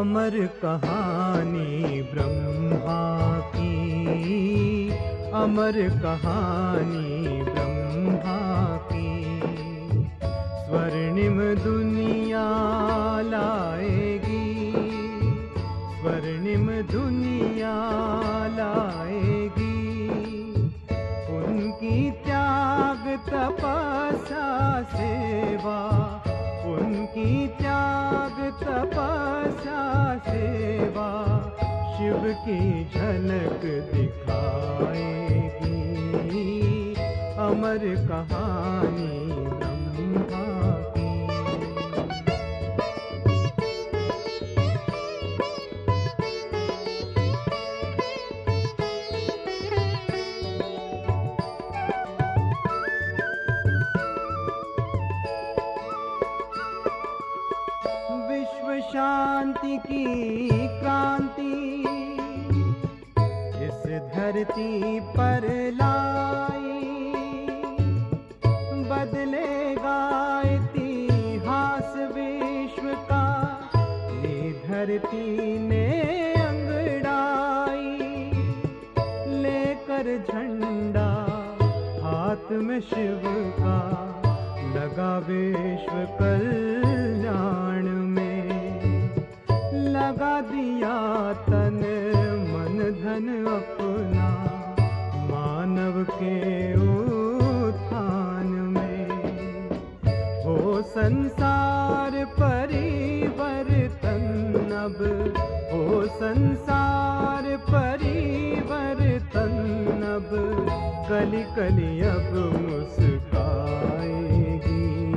अमर कहानी ब्रह्मा की अमर कहानी ब्रह्मा की स्वर्णिम दुनिया लाएगी स्वर्णिम दुनिया लाएगी उनकी त्याग तपस्या सेवा उनकी त्याग तपस्या सेवा शिव की झलक दिखाएगी अमर कहानी ब्रह्मा की विश्व शांति की क्रांति इस धरती पर लाई बदलेगा इतिहास विश्व का ये धरती ने अंगड़ाई लेकर झंडा हाथ में शिव का लगा विश्व कल्याण में लगा दिया तन मन धन अपना मानव के उत्थान में हो संसार परिवर्तन अब हो संसार परिवर्तन अब कली कली अब मुस्काएगी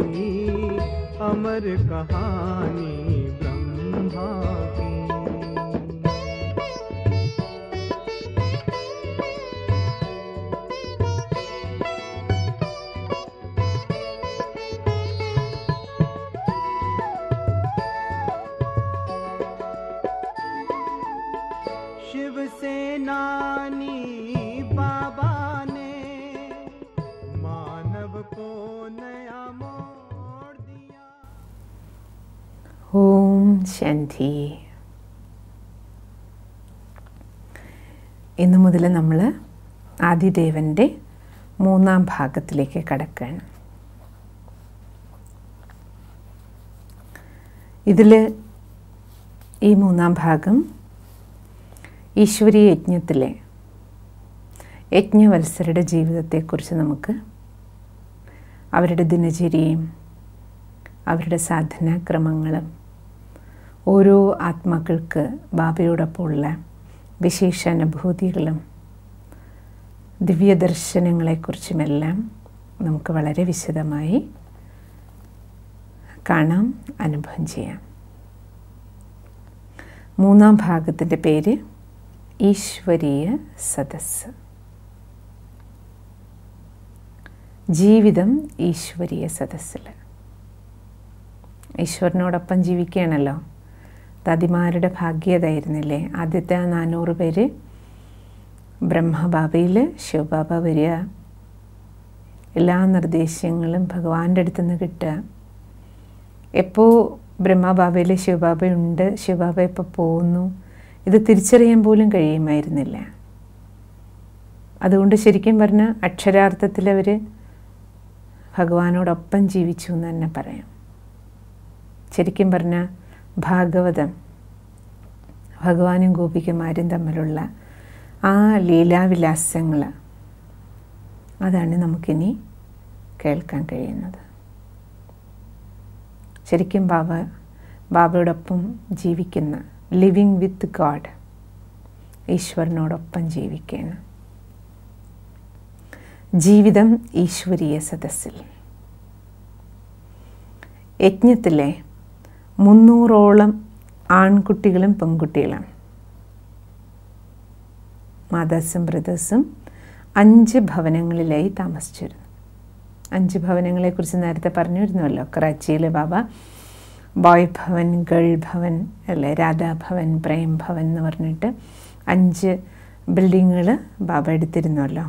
अमर कहानी ब्रह्मा की शिव सेनानी बाबा ने मानव को नया मोड़ दिया ഓം ശാന്തി ഇന്നു മുതൽ നമ്മൾ ആദിദേവൻ്റെ മൂന്നാം ഭാഗത്തിലേക്ക് കടക്കുകയാണ് ഇതിൽ ഈ മൂന്നാം ഭാഗം ഈശ്വരീയ യജ്ഞത്തിലെ യജ്ഞവത്സരുടെ ജീവിതത്തെക്കുറിച്ച് നമുക്ക് അവരുടെ ദിനചര്യയും അവരുടെ സാധനാക്രമങ്ങളും ഓരോ ആത്മാക്കൾക്ക് ബാബയോടൊപ്പമുള്ള വിശേഷ അനുഭൂതികളും ദിവ്യദർശനങ്ങളെക്കുറിച്ചുമെല്ലാം നമുക്ക് വളരെ വിശദമായി കാണാം അനുഭവം ചെയ്യാം മൂന്നാം ഭാഗത്തിൻ്റെ പേര് ഈശ്വരീയ സദസ്സ് ജീവിതം ഈശ്വരീയ സദസ്സിൽ ഈശ്വരനോടൊപ്പം ജീവിക്കുകയാണല്ലോ ദതിമാരുടെ ഭാഗ്യതായിരുന്നില്ലേ ആദ്യത്തെ ആ നാനൂറ് പേര് ബ്രഹ്മബാബയിൽ ശിവബാബ വരിക എല്ലാ നിർദ്ദേശങ്ങളും ഭഗവാന്റെ അടുത്ത് നിന്ന് കിട്ടുക എപ്പോൾ ബ്രഹ്മബാബയിൽ ശിവബാബയുണ്ട് ശിവബാബ ഇപ്പോൾ പോകുന്നു ഇത് തിരിച്ചറിയാൻ പോലും കഴിയുമായിരുന്നില്ല അതുകൊണ്ട് ശരിക്കും പറഞ്ഞാൽ അക്ഷരാർത്ഥത്തിൽ അവർ ഭഗവാനോടൊപ്പം ജീവിച്ചു എന്ന് തന്നെ പറയാം ശരിക്കും പറഞ്ഞാൽ ഭാഗവതം ഭഗവാനും ഗോപികമാരും തമ്മിലുള്ള ആ ലീലാവിലാസങ്ങൾ അതാണ് നമുക്കിനി കേൾക്കാൻ കഴിയുന്നത് ശരിക്കും ബാബ ബാബയോടൊപ്പം ജീവിക്കുന്ന ലിവിങ് വിത്ത് ഗാഡ് ഈശ്വരനോടൊപ്പം ജീവിക്കുകയാണ് ജീവിതം ഈശ്വരീയ സദസ്സിൽ യജ്ഞത്തിലെ മുന്നൂറോളം ആൺകുട്ടികളും പെൺകുട്ടികളും മാതാസും ബ്രദേഴ്സും അഞ്ച് ഭവനങ്ങളിലായി താമസിച്ചിരുന്നു അഞ്ച് ഭവനങ്ങളെക്കുറിച്ച് നേരത്തെ പറഞ്ഞിരുന്നുവല്ലോ കറാച്ചിയിലെ ബാബ ബോയ് ഭവൻ ഗേൾ ഭവൻ അല്ലേ രാധാഭവൻ പ്രേം ഭവൻ എന്ന് പറഞ്ഞിട്ട് അഞ്ച് ബിൽഡിങ്ങുകൾ ബാബ എടുത്തിരുന്നല്ലോ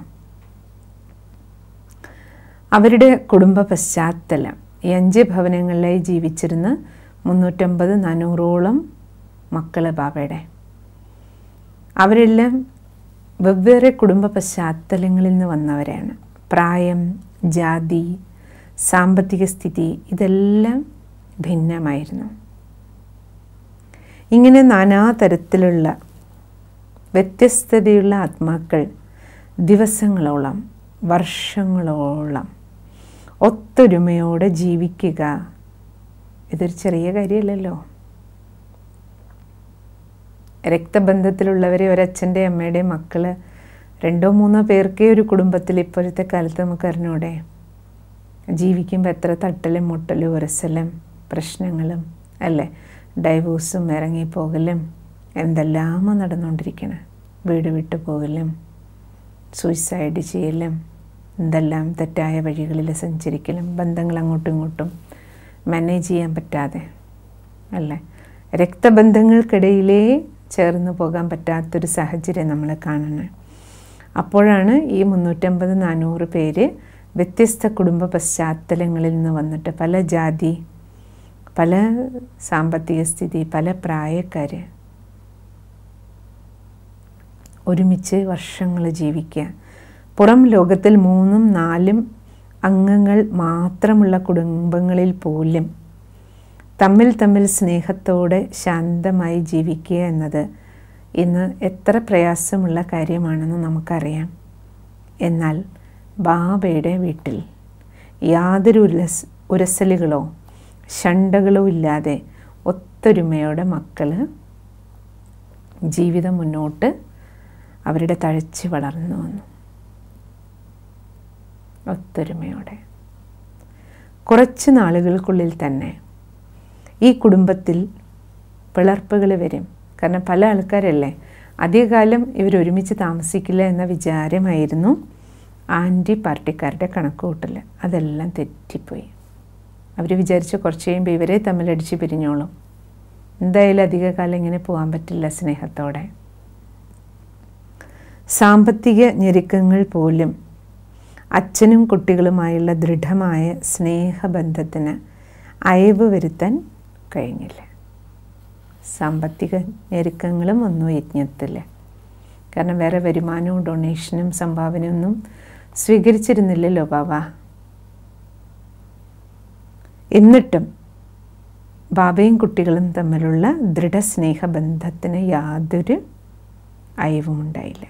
അവരുടെ കുടുംബ പശ്ചാത്തലം ഈ അഞ്ച് ഭവനങ്ങളിലായി ജീവിച്ചിരുന്ന മുന്നൂറ്റമ്പത് നാനൂറോളം മക്കൾ ബാബയുടെ അവരെല്ലാം വെവ്വേറെ കുടുംബ പശ്ചാത്തലങ്ങളിൽ നിന്ന് വന്നവരാണ് പ്രായം ജാതി സാമ്പത്തിക സ്ഥിതി ഇതെല്ലാം ഭിന്നമായിരുന്നു ഇങ്ങനെ നാനാതരത്തിലുള്ള വ്യത്യസ്തതയുള്ള ആത്മാക്കൾ ദിവസങ്ങളോളം വർഷങ്ങളോളം ഒത്തൊരുമയോടെ ജീവിക്കുക ഇതൊരു ചെറിയ കാര്യമല്ലല്ലോ രക്തബന്ധത്തിലുള്ളവരെ ഒരച്ഛൻ്റെ അമ്മയുടെയും മക്കൾ രണ്ടോ മൂന്നോ പേർക്കേ ഒരു കുടുംബത്തിൽ ഇപ്പോഴത്തെ കാലത്ത് നമുക്ക് അറിഞ്ഞൂടെ ജീവിക്കുമ്പോൾ എത്ര തട്ടലും മുട്ടലും ഉരസലും പ്രശ്നങ്ങളും അല്ലേ ഡൈവോഴ്സും ഇറങ്ങിപ്പോകലും എന്തെല്ലാമോ നടന്നുകൊണ്ടിരിക്കണം വീട് വിട്ടു പോകലും സൂയിസൈഡ് ചെയ്യലും എന്തെല്ലാം തെറ്റായ വഴികളിൽ സഞ്ചരിക്കലും ബന്ധങ്ങൾ അങ്ങോട്ടും ഇങ്ങോട്ടും മാനേജ് ചെയ്യാൻ പറ്റാതെ അല്ലേ രക്തബന്ധങ്ങൾക്കിടയിലേ ചേർന്ന് പോകാൻ പറ്റാത്തൊരു സാഹചര്യം നമ്മൾ കാണുന്നത് അപ്പോഴാണ് ഈ മുന്നൂറ്റമ്പത് നാനൂറ് പേര് വ്യത്യസ്ത കുടുംബ പശ്ചാത്തലങ്ങളിൽ നിന്ന് വന്നിട്ട് പല ജാതി പല സാമ്പത്തിക സ്ഥിതി പല പ്രായക്കാർ ഒരുമിച്ച് വർഷങ്ങൾ ജീവിക്കുക പുറം ലോകത്തിൽ മൂന്നും നാലും അംഗങ്ങൾ മാത്രമുള്ള കുടുംബങ്ങളിൽ പോലും തമ്മിൽ തമ്മിൽ സ്നേഹത്തോടെ ശാന്തമായി ജീവിക്കുക എന്നത് ഇന്ന് എത്ര പ്രയാസമുള്ള കാര്യമാണെന്ന് നമുക്കറിയാം എന്നാൽ ബാബയുടെ വീട്ടിൽ യാതൊരു ഉരസ് ഉരസലുകളോ ഷണ്ടകളോ ഇല്ലാതെ ഒത്തൊരുമയോടെ മക്കൾ ജീവിതം മുന്നോട്ട് അവരുടെ തഴച്ച് വളർന്നു വന്നു ഒത്തൊരുമയോടെ കുറച്ച് നാളുകൾക്കുള്ളിൽ തന്നെ ഈ കുടുംബത്തിൽ പിളർപ്പുകൾ വരും കാരണം പല ആൾക്കാരല്ലേ അധികകാലം ഇവർ ഒരുമിച്ച് താമസിക്കില്ല എന്ന വിചാരമായിരുന്നു ആൻറ്റി പാർട്ടിക്കാരുടെ കണക്കുകൂട്ടൽ അതെല്ലാം തെറ്റിപ്പോയി അവർ വിചാരിച്ച് കുറച്ച് കഴിയുമ്പോൾ ഇവരെ തമ്മിലടിച്ച് പിരിഞ്ഞോളും എന്തായാലും അധികകാലം ഇങ്ങനെ പോകാൻ പറ്റില്ല സ്നേഹത്തോടെ സാമ്പത്തിക ഞെരുക്കങ്ങൾ പോലും അച്ഛനും കുട്ടികളുമായുള്ള ദൃഢമായ സ്നേഹബന്ധത്തിന് അയവ് വരുത്താൻ കഴിഞ്ഞില്ല സാമ്പത്തിക ഞെരുക്കങ്ങളും ഒന്നും യജ്ഞത്തിൽ കാരണം വേറെ വരുമാനവും ഡൊണേഷനും സംഭാവനയൊന്നും സ്വീകരിച്ചിരുന്നില്ലല്ലോ ബാബ എന്നിട്ടും ബാബയും കുട്ടികളും തമ്മിലുള്ള ദൃഢസ്നേഹബന്ധത്തിന് യാതൊരു അയവുമുണ്ടായില്ല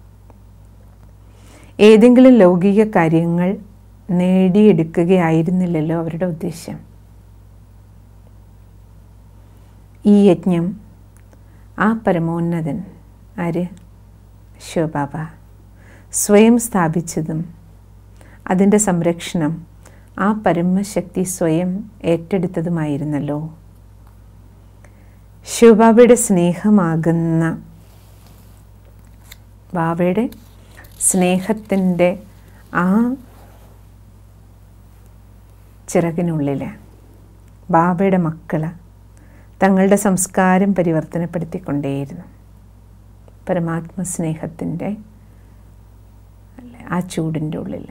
ഏതെങ്കിലും ലൗകിക കാര്യങ്ങൾ നേടിയെടുക്കുകയായിരുന്നില്ലല്ലോ അവരുടെ ഉദ്ദേശ്യം ഈ യജ്ഞം ആ പരമോന്നതൻ ആര് ശിവബാബ സ്വയം സ്ഥാപിച്ചതും അതിൻ്റെ സംരക്ഷണം ആ പരമശക്തി സ്വയം ഏറ്റെടുത്തതുമായിരുന്നല്ലോ ശിവബാബയുടെ സ്നേഹമാകുന്ന ബാബയുടെ സ്നേഹത്തിൻ്റെ ആ ചിറകിനുള്ളിൽ ബാബയുടെ മക്കൾ തങ്ങളുടെ സംസ്കാരം പരിവർത്തനപ്പെടുത്തിക്കൊണ്ടേയിരുന്നു പരമാത്മ സ്നേഹത്തിൻ്റെ ആ ചൂടിൻ്റെ ഉള്ളിൽ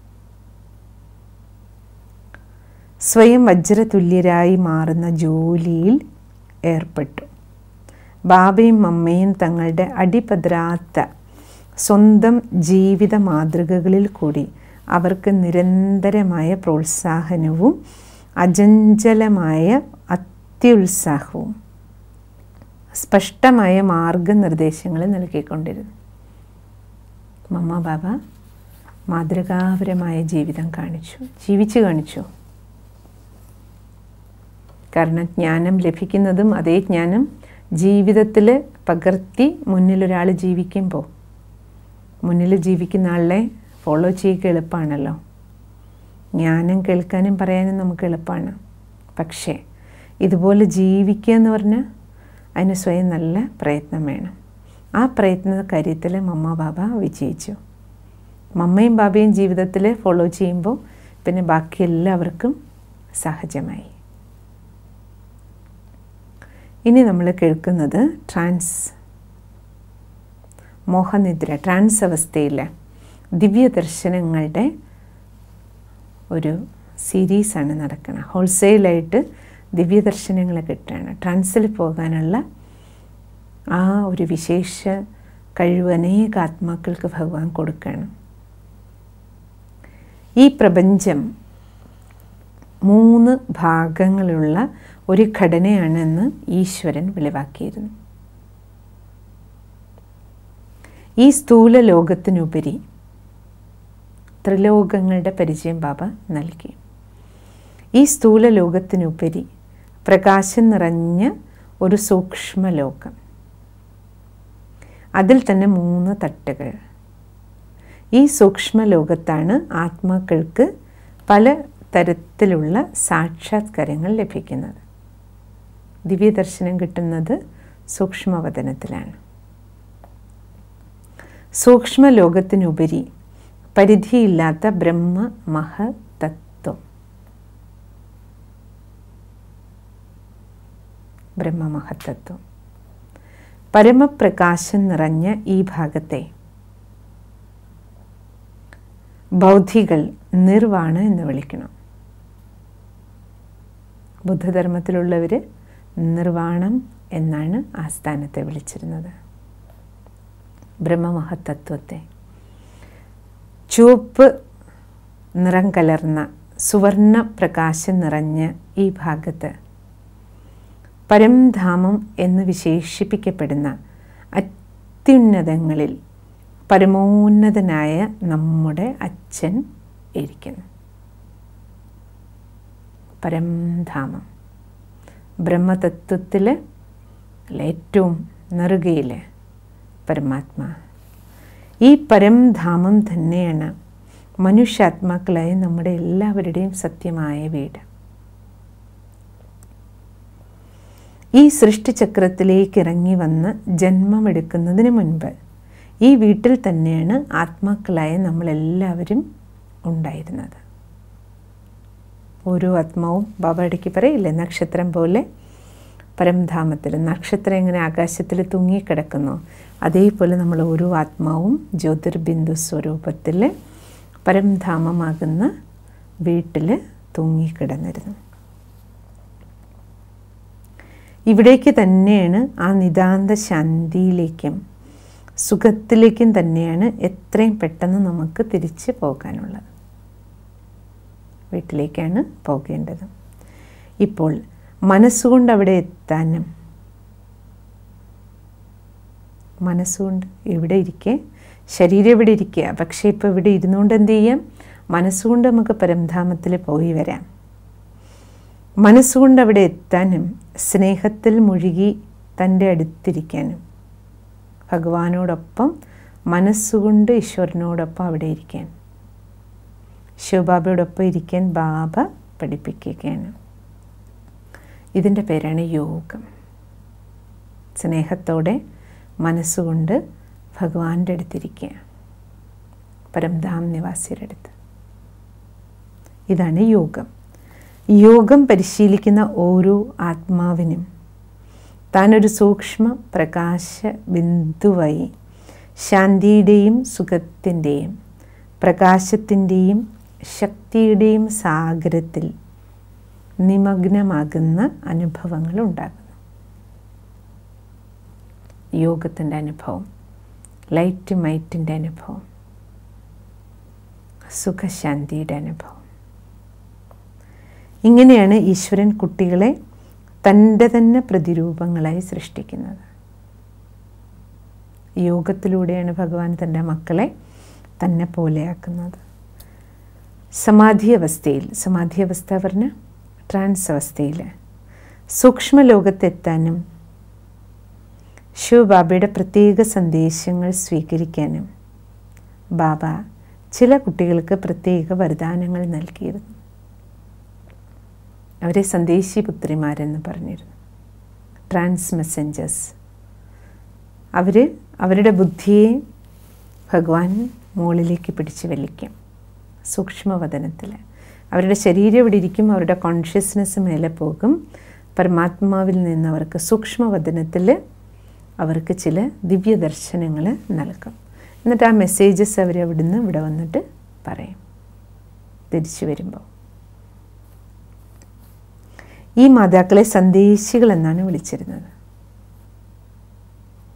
സ്വയം വജ്രതുല്യരായി മാറുന്ന ജോലിയിൽ ഏർപ്പെട്ടു ബാബയും അമ്മയും തങ്ങളുടെ അടിപതരാത്ത സ്വന്തം ജീവിത മാതൃകകളിൽ കൂടി അവർക്ക് നിരന്തരമായ പ്രോത്സാഹനവും അജഞ്ചലമായ അത്യുത്സാഹവും സ്പഷ്ടമായ മാർഗനിർദ്ദേശങ്ങൾ നൽകിക്കൊണ്ടിരുന്നു മമ്മ ബാബ മാതൃകാപരമായ ജീവിതം കാണിച്ചു ജീവിച്ചു കാണിച്ചു കാരണം ജ്ഞാനം ലഭിക്കുന്നതും അതേ ജ്ഞാനം ജീവിതത്തിൽ പകർത്തി മുന്നിലൊരാൾ ജീവിക്കുമ്പോൾ മുന്നിൽ ജീവിക്കുന്ന ആളെ ഫോളോ ചെയ്യുക എളുപ്പമാണല്ലോ ജ്ഞാനം കേൾക്കാനും പറയാനും നമുക്ക് എളുപ്പമാണ് പക്ഷേ ഇതുപോലെ ജീവിക്കുക എന്ന് പറഞ്ഞാൽ അതിന് സ്വയം നല്ല പ്രയത്നം വേണം ആ പ്രയത്ന കാര്യത്തിൽ മമ്മ ബാബ വിജയിച്ചു മമ്മയും ബാബയും ജീവിതത്തിൽ ഫോളോ ചെയ്യുമ്പോൾ പിന്നെ ബാക്കി എല്ലാവർക്കും സഹജമായി ഇനി നമ്മൾ കേൾക്കുന്നത് ട്രാൻസ് മോഹനിദ്ര ട്രാൻസ് അവസ്ഥയിലെ ദിവ്യ ദർശനങ്ങളുടെ ഒരു സീരീസാണ് നടക്കുന്നത് ഹോൾസെയിലായിട്ട് ദിവ്യ ദർശനങ്ങൾ കിട്ടുകയാണ് ട്രാൻസിൽ പോകാനുള്ള ആ ഒരു വിശേഷ കഴിവ് അനേക ആത്മാക്കൾക്ക് ഭഗവാൻ കൊടുക്കുകയാണ് ഈ പ്രപഞ്ചം മൂന്ന് ഭാഗങ്ങളുള്ള ഒരു ഘടനയാണെന്ന് ഈശ്വരൻ വെളിവാക്കിയിരുന്നു ഈ സ്ഥൂല ലോകത്തിനുപരി ത്രിലോകങ്ങളുടെ പരിചയം ബാബ നൽകി ഈ സ്ഥൂല ലോകത്തിനുപരി പ്രകാശം നിറഞ്ഞ ഒരു സൂക്ഷ്മ ലോകം അതിൽ തന്നെ മൂന്ന് തട്ടുകൾ ഈ സൂക്ഷ്മ ലോകത്താണ് ആത്മാക്കൾക്ക് പല തരത്തിലുള്ള സാക്ഷാത്കാരങ്ങൾ ലഭിക്കുന്നത് ദിവ്യദർശനം കിട്ടുന്നത് സൂക്ഷ്മവതനത്തിലാണ് സൂക്ഷ്മ ലോകത്തിനുപരി പരിധിയില്ലാത്ത ബ്രഹ്മ മഹതത്വം ബ്രഹ്മമഹത്തത്വം പരമപ്രകാശം നിറഞ്ഞ ഈ ഭാഗത്തെ ബൗദ്ധികൾ നിർവാണ എന്ന് വിളിക്കണം ബുദ്ധധർമ്മത്തിലുള്ളവർ നിർവാണം എന്നാണ് ആ സ്ഥാനത്തെ വിളിച്ചിരുന്നത് ബ്രഹ്മമഹത്തത്വത്തെ ചുവപ്പ് നിറം കലർന്ന സുവർണ പ്രകാശം നിറഞ്ഞ ഈ ഭാഗത്ത് പരംധാമം എന്ന് വിശേഷിപ്പിക്കപ്പെടുന്ന അത്യുന്നതങ്ങളിൽ പരമോന്നതനായ നമ്മുടെ അച്ഛൻ ഇരിക്കുന്നു പരംധാമം ബ്രഹ്മതത്വത്തിൽ ഏറ്റവും നെറുകയിൽ പരമാത്മാ ഈ പരംധാമം തന്നെയാണ് മനുഷ്യാത്മാക്കളായ നമ്മുടെ എല്ലാവരുടെയും സത്യമായ വീട് ഈ സൃഷ്ടിചക്രത്തിലേക്ക് ഇറങ്ങി വന്ന് ജന്മമെടുക്കുന്നതിന് മുൻപ് ഈ വീട്ടിൽ തന്നെയാണ് ആത്മാക്കളായ നമ്മളെല്ലാവരും ഉണ്ടായിരുന്നത് ഓരോ ആത്മാവും ബാബ ഇടയ്ക്ക് പറയില്ലേ നക്ഷത്രം പോലെ പരംധാമത്തിൽ നക്ഷത്രം എങ്ങനെ ആകാശത്തിൽ തൂങ്ങിക്കിടക്കുന്നു അതേപോലെ നമ്മൾ ഓരോ ആത്മാവും ജ്യോതിർബിന്ദു സ്വരൂപത്തിൽ പരംധാമമാകുന്ന വീട്ടിൽ തൂങ്ങിക്കിടന്നിരുന്നു ഇവിടേക്ക് തന്നെയാണ് ആ നിതാന്ത ശാന്തിയിലേക്കും സുഖത്തിലേക്കും തന്നെയാണ് എത്രയും പെട്ടെന്ന് നമുക്ക് തിരിച്ച് പോകാനുള്ളത് വീട്ടിലേക്കാണ് പോകേണ്ടത് ഇപ്പോൾ മനസ്സുകൊണ്ട് അവിടെ എത്താനും മനസ്സുകൊണ്ട് ഇവിടെ ഇരിക്കെ ശരീരം ഇവിടെ ഇരിക്കുക പക്ഷേ ഇപ്പോൾ ഇവിടെ ഇരുന്നുകൊണ്ട് എന്ത് ചെയ്യാം മനസ്സുകൊണ്ട് നമുക്ക് പരംധാമത്തിൽ പോയി വരാം മനസ്സുകൊണ്ട് അവിടെ എത്താനും സ്നേഹത്തിൽ മുഴുകി തൻ്റെ അടുത്തിരിക്കാനും ഭഗവാനോടൊപ്പം മനസ്സുകൊണ്ട് ഈശ്വരനോടൊപ്പം അവിടെ ഇരിക്കാൻ ശിവബാബയോടൊപ്പം ഇരിക്കാൻ ബാബ പഠിപ്പിക്കുകയാണ് ഇതിൻ്റെ പേരാണ് യോഗം സ്നേഹത്തോടെ മനസ്സുകൊണ്ട് ഭഗവാന്റെ അടുത്തിരിക്കുക പരംധാം നിവാസിയുടെ അടുത്ത് ഇതാണ് യോഗം യോഗം പരിശീലിക്കുന്ന ഓരോ ആത്മാവിനും താനൊരു സൂക്ഷ്മ പ്രകാശ ബിന്ദുവായി ശാന്തിയുടെയും സുഖത്തിൻ്റെയും പ്രകാശത്തിൻ്റെയും ശക്തിയുടെയും സാഗരത്തിൽ നിമഗ്നമാകുന്ന അനുഭവങ്ങൾ ഉണ്ടാകുന്നു യോഗത്തിൻ്റെ അനുഭവം ലൈറ്റ് മൈറ്റിൻ്റെ അനുഭവം സുഖശാന്തിയുടെ അനുഭവം ഇങ്ങനെയാണ് ഈശ്വരൻ കുട്ടികളെ തൻ്റെ തന്നെ പ്രതിരൂപങ്ങളായി സൃഷ്ടിക്കുന്നത് യോഗത്തിലൂടെയാണ് ഭഗവാൻ തൻ്റെ മക്കളെ തന്നെ പോലെയാക്കുന്നത് സമാധി അവസ്ഥയിൽ സമാധി അവസ്ഥ പറഞ്ഞ ട്രാൻസ് അവസ്ഥയിൽ സൂക്ഷ്മലോകത്തെത്താനും ശിവബാബയുടെ പ്രത്യേക സന്ദേശങ്ങൾ സ്വീകരിക്കാനും ബാബ ചില കുട്ടികൾക്ക് പ്രത്യേക വരദാനങ്ങൾ നൽകിയിരുന്നു അവരെ സന്ദേശി പുത്രിമാരെന്ന് പറഞ്ഞിരുന്നു ട്രാൻസ് മെസ്സഞ്ചേഴ്സ് അവർ അവരുടെ ബുദ്ധിയെ ഭഗവാൻ മുകളിലേക്ക് പിടിച്ച് വലിക്കും സൂക്ഷ്മവതനത്തിൽ അവരുടെ ശരീരം ഇവിടെ ഇരിക്കും അവരുടെ കോൺഷ്യസ്നെസ് മേലെ പോകും പരമാത്മാവിൽ നിന്ന് അവർക്ക് സൂക്ഷ്മവതനത്തിൽ അവർക്ക് ചില ദിവ്യ ദർശനങ്ങൾ നൽകും എന്നിട്ട് ആ മെസ്സേജസ് അവർ അവിടുന്ന് ഇവിടെ വന്നിട്ട് പറയും തിരിച്ചു വരുമ്പോൾ ഈ മാതാക്കളെ സന്ദേശികൾ എന്നാണ് വിളിച്ചിരുന്നത്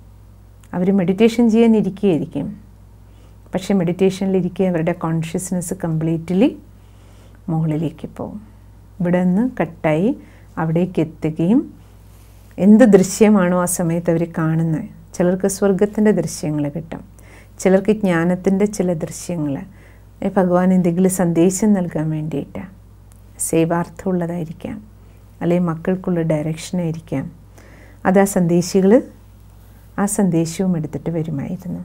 അവർ മെഡിറ്റേഷൻ ചെയ്യാൻ ഇരിക്കുകയായിരിക്കും പക്ഷേ മെഡിറ്റേഷനിലിരിക്കുക അവരുടെ കോൺഷ്യസ്നെസ് കംപ്ലീറ്റ്ലി മുകളിലേക്ക് പോകും ഇവിടെ നിന്ന് കട്ടായി അവിടേക്ക് എത്തുകയും എന്ത് ദൃശ്യമാണോ ആ സമയത്ത് അവർ കാണുന്നത് ചിലർക്ക് സ്വർഗത്തിൻ്റെ ദൃശ്യങ്ങൾ കിട്ടും ചിലർക്ക് ജ്ഞാനത്തിൻ്റെ ചില ദൃശ്യങ്ങൾ ഏ, ഭഗവാൻ എന്തെങ്കിലും സന്ദേശം നൽകാൻ വേണ്ടിയിട്ടാണ് സേവാർത്ഥമുള്ളതായിരിക്കാം അല്ലെങ്കിൽ മക്കൾക്കുള്ള ഡയറക്ഷനായിരിക്കാം അത് ആ സന്ദേശികൾ ആ സന്ദേശവും എടുത്തിട്ട് വരുമായിരുന്നു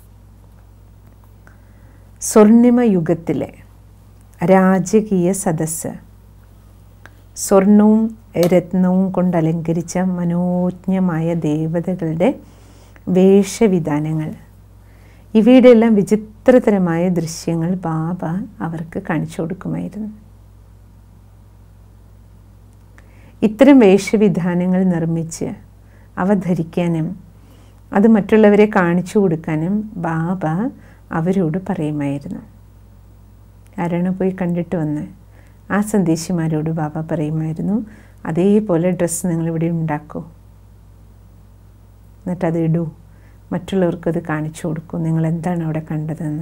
സ്വർണിമ യുഗത്തിലെ രാജകീയ സദസ്സ് സ്വർണവും രത്നവും കൊണ്ട് അലങ്കരിച്ച മനോജ്ഞമായ ദേവതകളുടെ വേഷവിധാനങ്ങൾ ഇവയുടെ എല്ലാം വിചിത്രതരമായ ദൃശ്യങ്ങൾ ബാബ അവർക്ക് കാണിച്ചു കൊടുക്കുമായിരുന്നു ഇത്തരം വേഷവിധാനങ്ങൾ നിർമ്മിച്ച് അവ ധരിക്കാനും അത് മറ്റുള്ളവരെ കാണിച്ചു കൊടുക്കാനും ബാബ അവരോട് പറയുമായിരുന്നു ആരാണ് പോയി കണ്ടിട്ട് വന്ന് ആ സന്ദേശിമാരോട് ബാബ പറയുമായിരുന്നു അതേപോലെ ഡ്രസ്സ് നിങ്ങളിവിടെ ഉണ്ടാക്കൂ എന്നിട്ടത് ഇടൂ മറ്റുള്ളവർക്കത് കാണിച്ചു കൊടുക്കൂ നിങ്ങൾ എന്താണ് അവിടെ കണ്ടതെന്ന്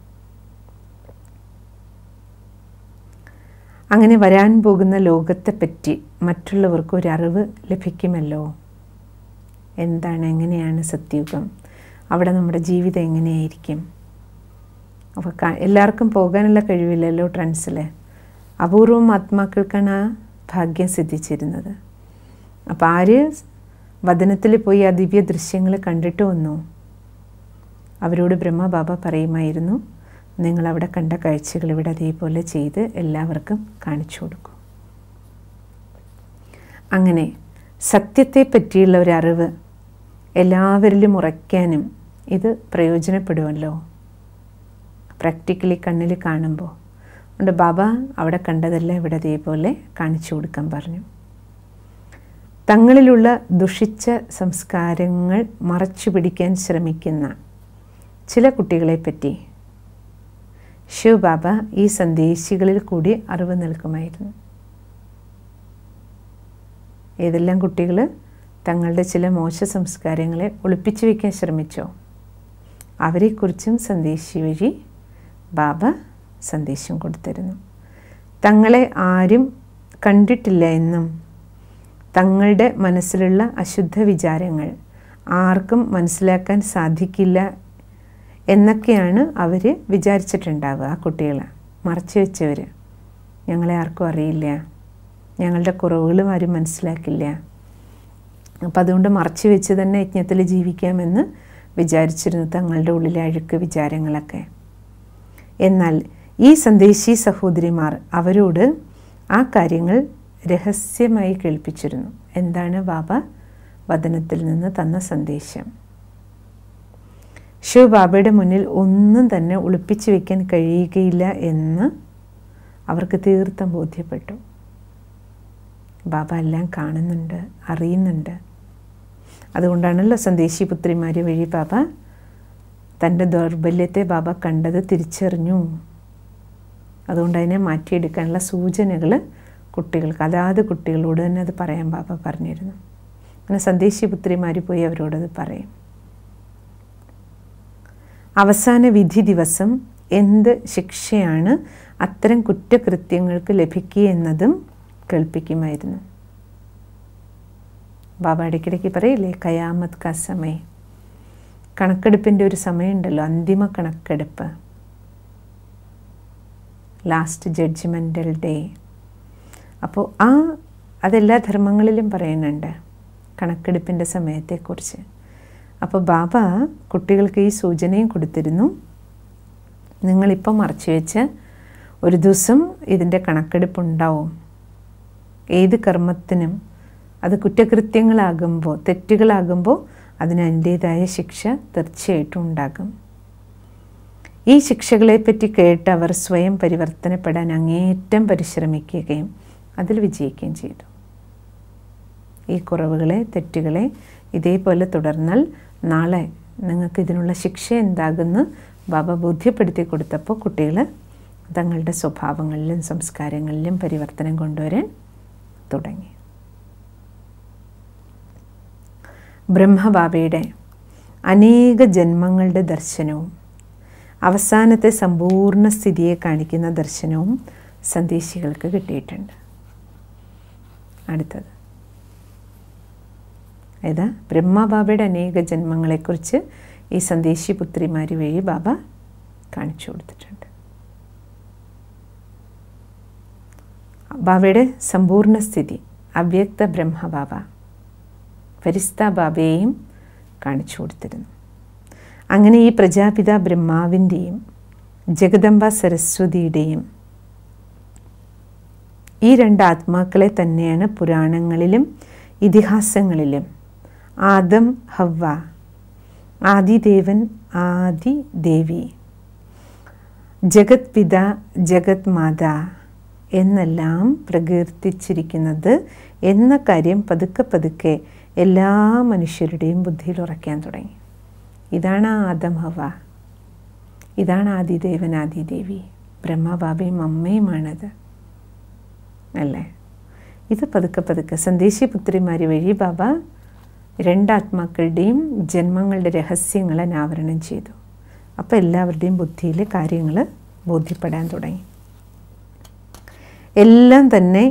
അങ്ങനെ വരാൻ പോകുന്ന ലോകത്തെപ്പറ്റി മറ്റുള്ളവർക്ക് ഒരു അറിവ് ലഭിക്കുമല്ലോ എന്താണ് എങ്ങനെയാണ് സത്യുഗം അവിടെ നമ്മുടെ ജീവിതം എങ്ങനെയായിരിക്കും അപ്പോൾ ക- എല്ലാവർക്കും പോകാനുള്ള കഴിവില്ലല്ലോ ട്രൻസിൽ അപൂർവം ആത്മാക്കൾക്കാണ് ആ ഭാഗ്യം സിദ്ധിച്ചിരുന്നത് അപ്പോൾ ആര് വദനത്തിൽ പോയി ആ ദിവ്യ ദൃശ്യങ്ങൾ കണ്ടിട്ട് വന്നു അവരോട് ബ്രഹ്മബാബ പറയുമായിരുന്നു നിങ്ങൾ അവിടെ കണ്ട കാഴ്ചകൾ ഇവിടെ അതേപോലെ ചെയ്ത് എല്ലാവർക്കും കാണിച്ചു കൊടുക്കും അങ്ങനെ സത്യത്തെ പറ്റിയുള്ള ഒരു അറിവ് എല്ലാവരിലും ഉറയ്ക്കാനും ഇത് പ്രയോജനപ്പെടുമല്ലോ പ്രാക്ടിക്കലി കണ്ണിൽ കാണുമ്പോൾ അതുകൊണ്ട് ബാബ അവിടെ കണ്ടതെല്ലാം ഇവിടെ അതേപോലെ കാണിച്ചു കൊടുക്കാൻ പറഞ്ഞു തങ്ങളിലുള്ള ദുഷിച്ച സംസ്കാരങ്ങൾ മറച്ചു പിടിക്കാൻ ശ്രമിക്കുന്ന ചില കുട്ടികളെപ്പറ്റി ശിവബാബ ഈ സന്ദേശികളിൽ കൂടി അറിവ് നൽകുമായിരുന്നു ഏതെല്ലാം കുട്ടികൾ തങ്ങളുടെ ചില മോശ സംസ്കാരങ്ങളെ ഒളിപ്പിച്ചു വയ്ക്കാൻ ശ്രമിച്ചോ അവരെക്കുറിച്ചും സന്ദേശി വഴി ബാബ സന്ദേശം കൊടുത്തിരുന്നു തങ്ങളെ ആരും കണ്ടിട്ടില്ല എന്നും തങ്ങളുടെ മനസ്സിലുള്ള അശുദ്ധ വിചാരങ്ങൾ ആർക്കും മനസ്സിലാക്കാൻ സാധിക്കില്ല എന്നൊക്കെയാണ് അവർ വിചാരിച്ചിട്ടുണ്ടാവുക ആ കുട്ടികൾ മറച്ചു വെച്ചവർ ഞങ്ങളെ ആർക്കും അറിയില്ല ഞങ്ങളുടെ കുറവുകളും ആരും മനസ്സിലാക്കില്ല അപ്പം അതുകൊണ്ട് മറച്ചു വെച്ച് തന്നെ യജ്ഞത്തിൽ ജീവിക്കാമെന്ന് വിചാരിച്ചിരുന്നു തങ്ങളുടെ ഉള്ളിലെ അഴുക്ക് വിചാരങ്ങളൊക്കെ എന്നാൽ ഈ സന്ദേശി സഹോദരിമാർ അവരോട് ആ കാര്യങ്ങൾ രഹസ്യമായി കേൾപ്പിച്ചിരുന്നു എന്താണ് ബാബ വദനത്തിൽ നിന്ന് തന്ന സന്ദേശം ശിവബാബയുടെ മുന്നിൽ ഒന്നും തന്നെ ഒളിപ്പിച്ചു വെക്കാൻ കഴിയുകയില്ല എന്ന് അവർക്ക് തീർത്ഥം ബോധ്യപ്പെട്ടു ബാബ എല്ലാം കാണുന്നുണ്ട് അറിയുന്നുണ്ട് അതുകൊണ്ടാണല്ലോ സന്ദേശി പുത്രിമാർ വഴി ബാബ തൻ്റെ ദൗർബല്യത്തെ ബാബ കണ്ടത് തിരിച്ചറിഞ്ഞു അതുകൊണ്ട് അതിനെ മാറ്റിയെടുക്കാനുള്ള സൂചനകൾ കുട്ടികൾക്ക് അതാത് കുട്ടികളോട് തന്നെ അത് പറയാൻ ബാബ പറഞ്ഞിരുന്നു അങ്ങനെ സന്ദേശി പുത്രിമാർ പോയി അവരോടത് പറയും അവസാന വിധി ദിവസം എന്ത് ശിക്ഷയാണ് അത്തരം കുറ്റകൃത്യങ്ങൾക്ക് ലഭിക്കുക എന്നതും കേൾപ്പിക്കുമായിരുന്നു ബാബ ഇടയ്ക്കിടയ്ക്ക് പറയില്ലേ കയാമത് കാ സമയം കണക്കെടുപ്പിൻ്റെ ഒരു സമയമുണ്ടല്ലോ അന്തിമ കണക്കെടുപ്പ് ലാസ്റ്റ് ജഡ്ജ്മെൻ്റൽ ഡേ അപ്പോൾ ആ അതെല്ലാ ധർമ്മങ്ങളിലും പറയുന്നുണ്ട് കണക്കെടുപ്പിൻ്റെ സമയത്തെക്കുറിച്ച് അപ്പോൾ ബാബ കുട്ടികൾക്ക് ഈ സൂചനയും കൊടുത്തിരുന്നു നിങ്ങളിപ്പം മറച്ചു വെച്ച് ഒരു ദിവസം ഇതിൻ്റെ കണക്കെടുപ്പുണ്ടാവും ഏത് കർമ്മത്തിനും അത് കുറ്റകൃത്യങ്ങളാകുമ്പോൾ തെറ്റുകളാകുമ്പോൾ അതിന് അതിൻ്റേതായ ശിക്ഷ തീർച്ചയായിട്ടും ഉണ്ടാകും ഈ ശിക്ഷകളെപ്പറ്റി കേട്ട് അവർ സ്വയം പരിവർത്തനപ്പെടാൻ അങ്ങേയറ്റം പരിശ്രമിക്കുകയും അതിൽ വിജയിക്കുകയും ചെയ്തു ഈ കുറവുകളെ തെറ്റുകളെ ഇതേപോലെ തുടർന്നാൽ നാളെ നിങ്ങൾക്ക് ഇതിനുള്ള ശിക്ഷ എന്താകുന്നു ബാബ ബോധ്യപ്പെടുത്തി കൊടുത്തപ്പോൾ കുട്ടികൾ തങ്ങളുടെ സ്വഭാവങ്ങളിലും സംസ്കാരങ്ങളിലും പരിവർത്തനം കൊണ്ടുവരാൻ തുടങ്ങി ബ്രഹ്മബാബയുടെ അനേക ജന്മങ്ങളുടെ ദർശനവും അവസാനത്തെ സമ്പൂർണ്ണ സ്ഥിതിയെ കാണിക്കുന്ന ദർശനവും സന്ദേശികൾക്ക് കിട്ടിയിട്ടുണ്ട് അടുത്തത് ഏതാ ബ്രഹ്മബാബയുടെ അനേക ജന്മങ്ങളെക്കുറിച്ച് ഈ സന്ദേശി പുത്രിമാർ വഴി ബാബ കാണിച്ചു കൊടുത്തിട്ടുണ്ട് ബാബയുടെ സമ്പൂർണ്ണ സ്ഥിതി അവ്യക്ത ബ്രഹ്മബാബ ഫരിസ്ത ബാബയെയും കാണിച്ചു കൊടുത്തിരുന്നു അങ്ങനെ ഈ പ്രജാപിത ബ്രഹ്മാവിൻ്റെയും ജഗദംബ സരസ്വതിയുടെയും ഈ രണ്ട് ആത്മാക്കളെ തന്നെയാണ് പുരാണങ്ങളിലും ഇതിഹാസങ്ങളിലും ആദം ഹവ്വ ആദിദേവൻ ആദി ദേവി ജഗത് പിത ജഗത് മാത എന്നെല്ലാം പ്രകീർത്തിച്ചിരിക്കുന്നത് എന്ന കാര്യം പതുക്കെ പതുക്കെ എല്ലാ മനുഷ്യരുടെയും ബുദ്ധിയിൽ ഉറയ്ക്കാൻ തുടങ്ങി ഇതാണ് ആദം ഹവ ഇതാണ് ആദിദേവൻ ആദിദേവി ബ്രഹ്മബാബയും അമ്മയുമാണത് അല്ലേ ഇത് പതുക്കെ പതുക്കെ സന്ദേശിപുത്രിമാർ വഴി ബാബ രണ്ടാത്മാക്കളുടെയും ജന്മങ്ങളുടെ രഹസ്യങ്ങൾ അനാവരണം ചെയ്തു അപ്പോൾ എല്ലാവരുടെയും ബുദ്ധിയിൽ കാര്യങ്ങൾ ബോധ്യപ്പെടാൻ തുടങ്ങി എല്ലാം തന്നെ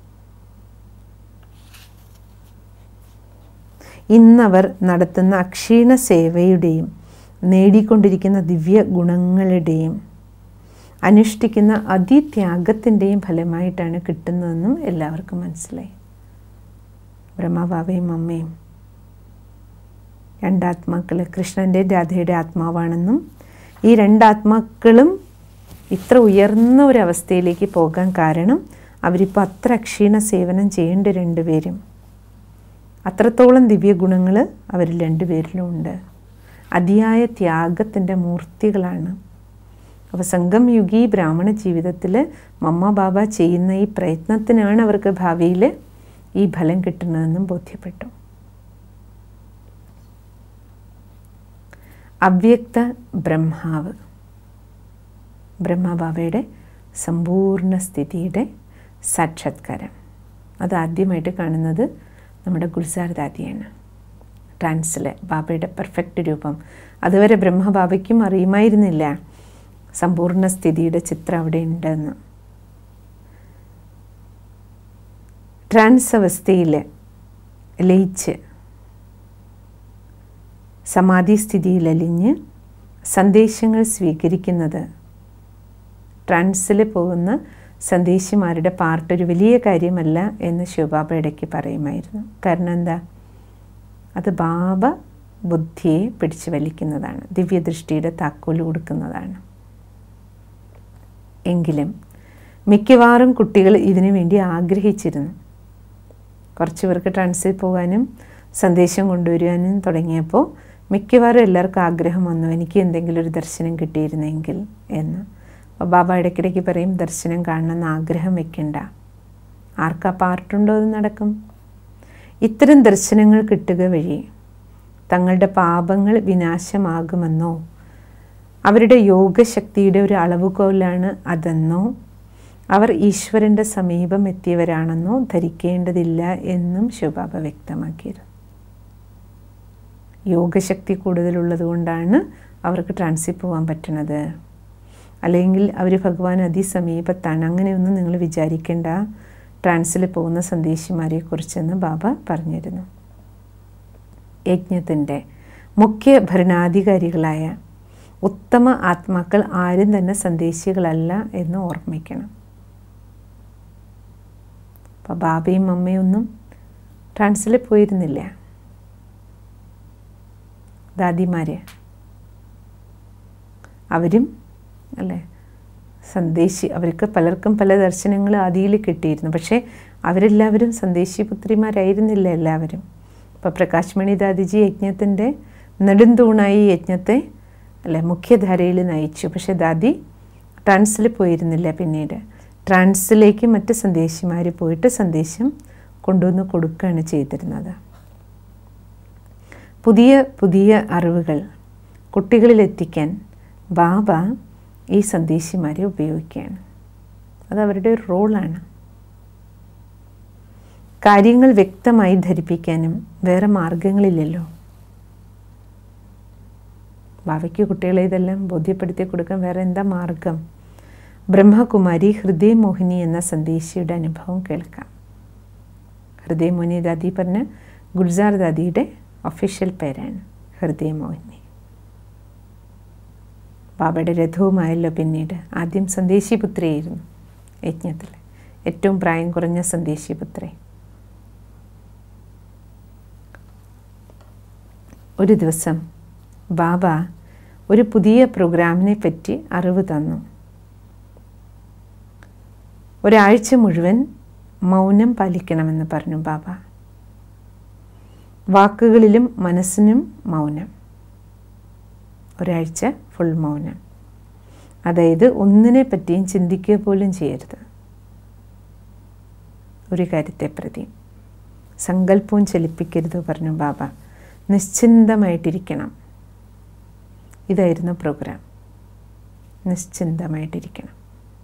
ഇന്നവർ നടത്തുന്ന അക്ഷീണ സേവയുടെയും നേടിക്കൊണ്ടിരിക്കുന്ന ദിവ്യ ഗുണങ്ങളുടെയും അനുഷ്ഠിക്കുന്ന അതിത്യാഗത്തിൻ്റെയും ഫലമായിട്ടാണ് കിട്ടുന്നതെന്നും എല്ലാവർക്കും മനസ്സിലായി ബ്രഹ്മബാബയും അമ്മയും രണ്ടാത്മാക്കൾ കൃഷ്ണൻ്റെ രാധയുടെ ആത്മാവാണെന്നും ഈ രണ്ടാത്മാക്കളും ഇത്ര ഉയർന്ന ഒരു അവസ്ഥയിലേക്ക് പോകാൻ കാരണം അവരിപ്പോൾ അത്ര അക്ഷീണ സേവനം ചെയ്യേണ്ട രണ്ടുപേരും അത്രത്തോളം ദിവ്യ ഗുണങ്ങൾ അവരിൽ രണ്ടുപേരിലും ഉണ്ട് അതിയായ ത്യാഗത്തിൻ്റെ മൂർത്തികളാണ് അപ്പോൾ സംഘം യുഗി ബ്രാഹ്മണ ജീവിതത്തിൽ മമ്മ ബാബ ചെയ്യുന്ന ഈ പ്രയത്നത്തിനാണ് അവർക്ക് ഭാവിയിൽ ഈ ഫലം കിട്ടുന്നതെന്നും ബോധ്യപ്പെട്ടു അവ്യക്ത ബ്രഹ്മാവ് ബ്രഹ്മബാബയുടെ സമ്പൂർണ്ണ സ്ഥിതിയുടെ സാക്ഷാത്കാരം അത് ആദ്യമായിട്ട് കാണുന്നത് നമ്മുടെ ഗുൽസാർ ദാദിയാണ് ട്രാൻസിലെ ബാബയുടെ പെർഫെക്റ്റ് രൂപം അതുവരെ ബ്രഹ്മബാബയ്ക്കും അറിയുമായിരുന്നില്ല സമ്പൂർണ്ണ സ്ഥിതിയുടെ ചിത്രം അവിടെ ഉണ്ടെന്ന് ട്രാൻസ് അവസ്ഥയിൽ ലയിച്ച് സമാധി സ്ഥിതിയിൽ അലിഞ്ഞ് സന്ദേശങ്ങൾ സ്വീകരിക്കുന്നത് ട്രാൻസിൽ പോകുന്ന സന്ദേശിമാരുടെ പാർട്ട് ഒരു വലിയ കാര്യമല്ല എന്ന് ശിവബാബ ഇടയ്ക്ക് പറയുമായിരുന്നു കാരണം എന്താ അത് ബാബ ബുദ്ധിയെ പിടിച്ചു വലിക്കുന്നതാണ് ദിവ്യദൃഷ്ടിയുടെ താക്കോൽ കൊടുക്കുന്നതാണ് എങ്കിലും മിക്കവാറും കുട്ടികൾ ഇതിനു വേണ്ടി ആഗ്രഹിച്ചിരുന്നു കുറച്ച് പേർക്ക് ട്രാൻസിൽ പോകാനും സന്ദേശം കൊണ്ടുവരുവാനും തുടങ്ങിയപ്പോൾ മിക്കവാറും എല്ലാവർക്കും ആഗ്രഹം വന്നു എനിക്ക് എന്തെങ്കിലും ഒരു ദർശനം കിട്ടിയിരുന്നെങ്കിൽ എന്ന് അപ്പോൾ ബാബ ഇടയ്ക്കിടയ്ക്ക് പറയും ദർശനം കാണണമെന്ന് ആഗ്രഹം വെക്കണ്ട ആർക്കാ പാർട്ടുണ്ടോ അത് നടക്കും ഇത്തരം ദർശനങ്ങൾ കിട്ടുക വഴി തങ്ങളുടെ പാപങ്ങൾ വിനാശമാകുമെന്നോ അവരുടെ യോഗശക്തിയുടെ ഒരു അളവുകോലാണ് അതെന്നോ അവർ ഈശ്വരൻ്റെ സമീപം എത്തിയവരാണെന്നോ ധരിക്കേണ്ടതില്ല എന്നും ശിവബാബ വ്യക്തമാക്കിയിരുന്നു യോഗശക്തി കൂടുതലുള്ളത് കൊണ്ടാണ് അവർക്ക് ട്രാൻസിൽ പോകാൻ പറ്റണത് അല്ലെങ്കിൽ അവർ ഭഗവാൻ അതിസമീപത്താണ് അങ്ങനെയൊന്നും നിങ്ങൾ വിചാരിക്കേണ്ട ട്രാൻസിൽ പോകുന്ന സന്ദേശിമാരെക്കുറിച്ചെന്ന് ബാബ പറഞ്ഞിരുന്നു യജ്ഞത്തിൻ്റെ മുഖ്യ ഭരണാധികാരികളായ ഉത്തമ ആത്മാക്കൾ ആരും തന്നെ സന്ദേശികളല്ല എന്ന് ഓർമ്മിക്കണം അപ്പോൾ ബാബയും അമ്മയൊന്നും ട്രാൻസിൽ പോയിരുന്നില്ല ദാദിമാർ അവരും അല്ലേ സന്ദേശി അവർക്ക് പലർക്കും പല ദർശനങ്ങൾ ആദിയിൽ കിട്ടിയിരുന്നു പക്ഷേ അവരെല്ലാവരും സന്ദേശി പുത്രിമാരായിരുന്നില്ല എല്ലാവരും അപ്പോൾ പ്രകാശ്മണി ദാദിജി യജ്ഞത്തിൻ്റെ നെടുന്തൂണായി യജ്ഞത്തെ അല്ലെ മുഖ്യധാരയിൽ നയിച്ചു പക്ഷേ ദാദി ട്രാൻസിൽ പോയിരുന്നില്ല പിന്നീട് ട്രാൻസിലേക്ക് മറ്റ് സന്ദേശിമാർ പോയിട്ട് സന്ദേശം കൊണ്ടുവന്ന് കൊടുക്കുകയാണ് ചെയ്തിരുന്നത് പുതിയ പുതിയ അറിവുകൾ കുട്ടികളിലെത്തിക്കാൻ ബാബ ഈ സന്ദേശിമാരെ ഉപയോഗിക്കുകയാണ് അത് അവരുടെ ഒരു റോളാണ് കാര്യങ്ങൾ വ്യക്തമായി ധരിപ്പിക്കാനും വേറെ മാർഗങ്ങളില്ലല്ലോ ബാബയ്ക്ക് കുട്ടികളെ ഇതെല്ലാം ബോധ്യപ്പെടുത്തി കൊടുക്കാൻ വേറെ എന്താ മാർഗം ബ്രഹ്മകുമാരി ഹൃദയമോഹിനി എന്ന സന്ദേശിയുടെ അനുഭവം കേൾക്കാം ഹൃദയമോഹിനി ദാദി പറഞ്ഞ ഗുൽസാർ ദാദിയുടെ ഒഫീഷ്യൽ പേരാണ് ഹൃദയമോഹിനി ബാബയുടെ രഥവുമായല്ലോ പിന്നീട് ആദ്യം സന്ദേശിപുത്രിയായിരുന്നു യജ്ഞത്തിൽ ഏറ്റവും പ്രായം കുറഞ്ഞ സന്ദേശിപുത്രി ഒരു ദിവസം ബാബ ഒരു പുതിയ പ്രോഗ്രാമിനെ പറ്റി അറിവ് തന്നു ഒരാഴ്ച മുഴുവൻ മൗനം പാലിക്കണമെന്ന് പറഞ്ഞു ബാബ വാക്കുകളിലും മനസ്സിനും മൗനം ഒരാഴ്ച ഫുൾ മൗനം അതായത് ഒന്നിനെ പറ്റിയും ചിന്തിക്കുക പോലും ചെയ്യരുത് ഒരു കാര്യത്തെ പ്രതി സങ്കല്പവും ചലിപ്പിക്കരുത് പറഞ്ഞു ബാബ നിശ്ചിന്തമായിട്ടിരിക്കണം ഇതായിരുന്നു പ്രോഗ്രാം നിശ്ചിന്തമായിട്ടിരിക്കണം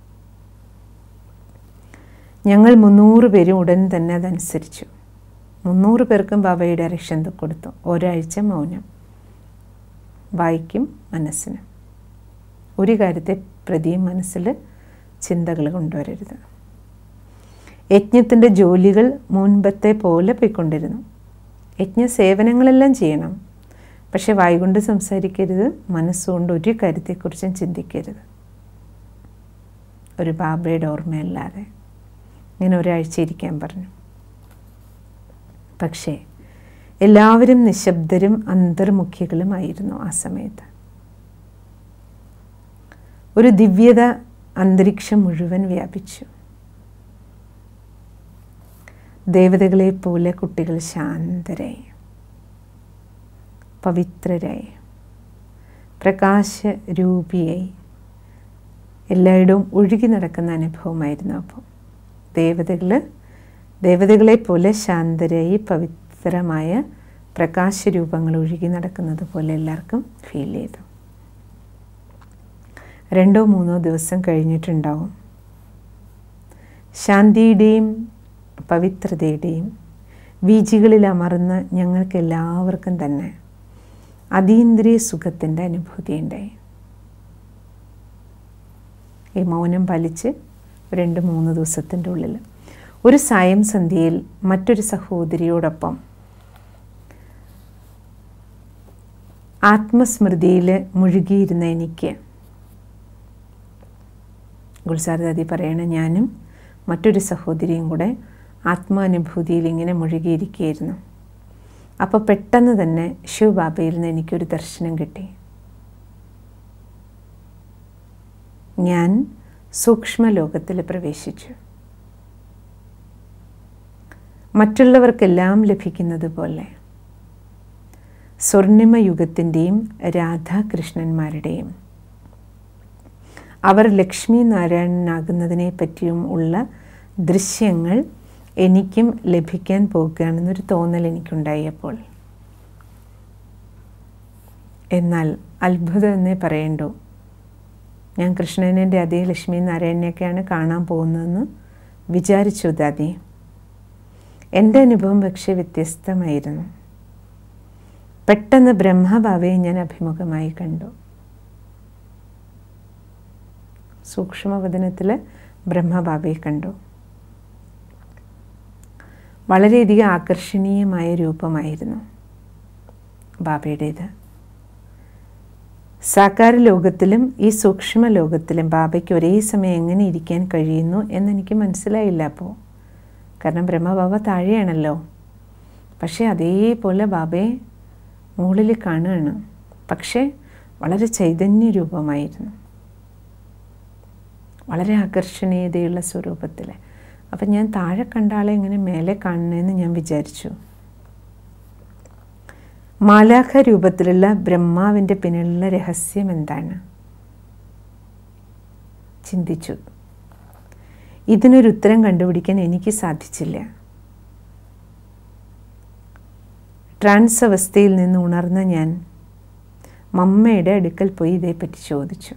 ഞങ്ങൾ മുന്നൂറ് പേരും ഉടൻ തന്നെ അതനുസരിച്ചു മുന്നൂറ് പേർക്കും ബാബയുടെ ഡയറക്ഷൻ കൊടുത്തു ഒരാഴ്ച മൗനം വായിക്കും മനസ്സിന് ഒരു കാര്യത്തെ പ്രതിയും മനസ്സിൽ ചിന്തകൾ കൊണ്ടുവരരുത് യജ്ഞത്തിൻ്റെ ജോലികൾ മുൻപത്തെ പോലെ പോയിക്കൊണ്ടിരുന്നു യജ്ഞ സേവനങ്ങളെല്ലാം ചെയ്യണം പക്ഷെ വായുകൊണ്ട് സംസാരിക്കരുത് മനസ്സുകൊണ്ട് ഒരു കാര്യത്തെക്കുറിച്ചും ചിന്തിക്കരുത് ഒരു ബാബയുടെ ഓർമ്മയല്ലാതെ ഇങ്ങനെ ഒരാഴ്ച ഇരിക്കാൻ പറഞ്ഞു പക്ഷേ എല്ലാവരും നിശബ്ദരും അന്തർമുഖികളുമായിരുന്നു ആ സമയത്ത് ഒരു ദിവ്യത അന്തരീക്ഷം മുഴുവൻ വ്യാപിച്ചു ദേവതകളെ പോലെ കുട്ടികൾ ശാന്തരായി പവിത്രരായി പ്രകാശരൂപിയായി എല്ലായിടവും ഒഴുകി നടക്കുന്ന അനുഭവമായിരുന്നു അപ്പോൾ ദേവതകൾ ദേവതകളെ പോലെ ശാന്തരായി പവിത്രമായ പ്രകാശരൂപങ്ങൾ ഒഴുകി നടക്കുന്നത് പോലെ എല്ലാവർക്കും ഫീൽ ചെയ്തു രണ്ടോ മൂന്നോ ദിവസം കഴിഞ്ഞിട്ടുണ്ടാവും ശാന്തിയുടെയും പവിത്രതയുടെയും വീജികളിൽ അമർന്ന ഞങ്ങൾക്ക് എല്ലാവർക്കും തന്നെ അതീന്ദ്രിയ സുഖത്തിൻ്റെ അനുഭൂതി ഉണ്ടായി ഈ മൗനം പാലിച്ച് രണ്ട് മൂന്ന് ദിവസത്തിൻ്റെ ഉള്ളിൽ ഒരു സായം സന്ധ്യയിൽ മറ്റൊരു സഹോദരിയോടൊപ്പം ആത്മസ്മൃതിയിൽ മുഴുകിയിരുന്ന എനിക്ക് ഗുൽസാർ ദാദി പറയണ ഞാനും മറ്റൊരു സഹോദരിയും കൂടെ ആത്മാനുഭൂതിയിൽ ഇങ്ങനെ മുഴുകിയിരിക്കുകയായിരുന്നു അപ്പോൾ പെട്ടെന്ന് തന്നെ ശിവബാബയിൽ നിന്ന് എനിക്കൊരു ദർശനം കിട്ടി ഞാൻ സൂക്ഷ്മലോകത്തിൽ പ്രവേശിച്ചു മറ്റുള്ളവർക്കെല്ലാം ലഭിക്കുന്നത് പോലെ സ്വർണിമ യുഗത്തിൻ്റെയും രാധാകൃഷ്ണന്മാരുടെയും അവർ ലക്ഷ്മി നാരായണനാകുന്നതിനെ പറ്റിയും ഉള്ള ദൃശ്യങ്ങൾ എനിക്കും ലഭിക്കാൻ പോകുകയാണെന്നൊരു തോന്നൽ എനിക്കുണ്ടായപ്പോൾ എന്നാൽ അത്ഭുതം എന്നേ പറയണ്ടോ ഞാൻ കൃഷ്ണൻ്റെ അതേ ലക്ഷ്മി നാരായണനെയൊക്കെയാണ് കാണാൻ പോകുന്നതെന്ന് വിചാരിച്ചു ദാദി എൻ്റെ അനുഭവം പക്ഷേ വ്യത്യസ്തമായിരുന്നു പെട്ടെന്ന് ബ്രഹ്മഭാവയെ ഞാൻ അഭിമുഖമായി കണ്ടു സൂക്ഷ്മവദനത്തിൽ ബ്രഹ്മബാബയെ കണ്ടു വളരെയധികം ആകർഷണീയമായ രൂപമായിരുന്നു ബാബയുടേത് സാകാര ലോകത്തിലും ഈ സൂക്ഷ്മ ലോകത്തിലും ബാബയ്ക്ക് ഒരേ സമയം എങ്ങനെ ഇരിക്കാൻ കഴിയുന്നു എന്നെനിക്ക് മനസ്സിലായില്ല അപ്പോൾ കാരണം ബ്രഹ്മബാബ താഴെയാണല്ലോ പക്ഷേ അതേപോലെ ബാബയെ മുകളിൽ കാണുകയാണ് പക്ഷേ വളരെ ചൈതന്യ രൂപമായിരുന്നു വളരെ ആകർഷണീയതയുള്ള സ്വരൂപത്തിൽ അപ്പം ഞാൻ താഴെ കണ്ട ആളെ ഇങ്ങനെ മേലെ കാണണമെന്ന് ഞാൻ വിചാരിച്ചു മാലാഖ രൂപത്തിലുള്ള ബ്രഹ്മാവിൻ്റെ പിന്നിലുള്ള രഹസ്യം എന്താണ് ചിന്തിച്ചു ഇതിനൊരു ഉത്തരം കണ്ടുപിടിക്കാൻ എനിക്ക് സാധിച്ചില്ല ട്രാൻസ് അവസ്ഥയിൽ നിന്ന് ഉണർന്ന ഞാൻ മമ്മയുടെ അടുക്കൽ പോയി ഇതേപ്പറ്റി ചോദിച്ചു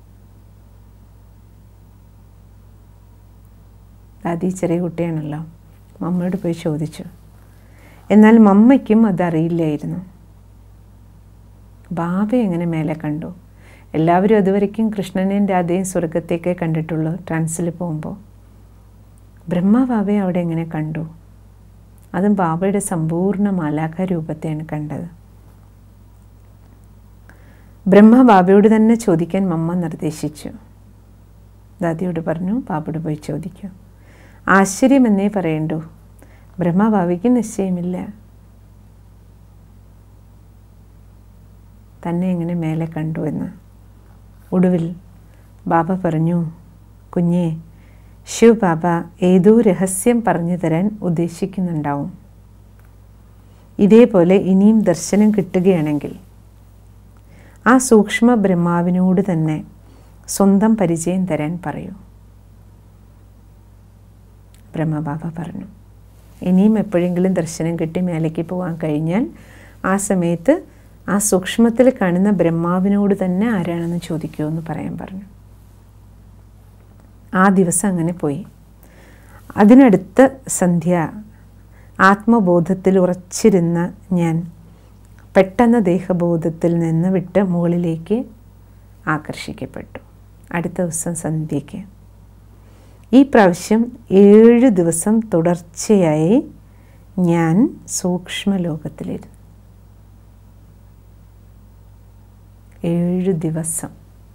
ദാദി ചെറിയ കുട്ടിയാണല്ലോ മമ്മയോട് പോയി ചോദിച്ചു എന്നാൽ മമ്മയ്ക്കും അതറിയില്ലായിരുന്നു ബാബ എങ്ങനെ മേലെ കണ്ടു എല്ലാവരും അതുവരയ്ക്കും കൃഷ്ണനെയും രാധയും സ്വർഗത്തേക്കേ കണ്ടിട്ടുള്ളൂ ട്രാൻസിൽ പോകുമ്പോൾ ബ്രഹ്മ ബാബയെ അവിടെ എങ്ങനെ കണ്ടു അതും ബാബയുടെ സമ്പൂർണ്ണ മാലാഖ രൂപത്തെയാണ് കണ്ടത് ബ്രഹ്മ ബാബയോട് തന്നെ ചോദിക്കാൻ മമ്മ നിർദ്ദേശിച്ചു ദാദിയോട് പറഞ്ഞു ബാബയോട് പോയി ചോദിക്കൂ ആശ്ചര്യമെന്നേ പറയണ്ടു ബ്രഹ്മ ബാബയ്ക്ക് നിശ്ചയമില്ല തന്നെ എങ്ങനെ മേലെ കണ്ടു എന്ന് ഒടുവിൽ ബാബ പറഞ്ഞു കുഞ്ഞേ ശിവ് ബാബ ഏതോ രഹസ്യം പറഞ്ഞു തരാൻ ഉദ്ദേശിക്കുന്നുണ്ടാവും ഇതേപോലെ ഇനിയും ദർശനം കിട്ടുകയാണെങ്കിൽ ആ സൂക്ഷ്മ ബ്രഹ്മാവിനോട് തന്നെ സ്വന്തം പരിചയം തരാൻ പറയൂ ബ്രഹ്മബാബ പറഞ്ഞു ഇനിയും എപ്പോഴെങ്കിലും ദർശനം കിട്ടി മേലേക്ക് പോകാൻ കഴിഞ്ഞാൽ ആ സമയത്ത് ആ സൂക്ഷ്മത്തിൽ കാണുന്ന ബ്രഹ്മാവിനോട് തന്നെ ആരാണെന്ന് ചോദിക്കുമോ പറയാൻ പറഞ്ഞു ആ ദിവസം അങ്ങനെ പോയി അതിനടുത്ത സന്ധ്യ ആത്മബോധത്തിൽ ഉറച്ചിരുന്ന ഞാൻ പെട്ടെന്ന് ദേഹബോധത്തിൽ നിന്ന് വിട്ട് മുകളിലേക്ക് ആകർഷിക്കപ്പെട്ടു അടുത്ത ദിവസം സന്ധ്യയ്ക്ക് ഈ പ്രാവശ്യം ഏഴ് ദിവസം തുടർച്ചയായി ഞാൻ സൂക്ഷ്മലോകത്തിലിരുന്നു ഏഴ് ദിവസം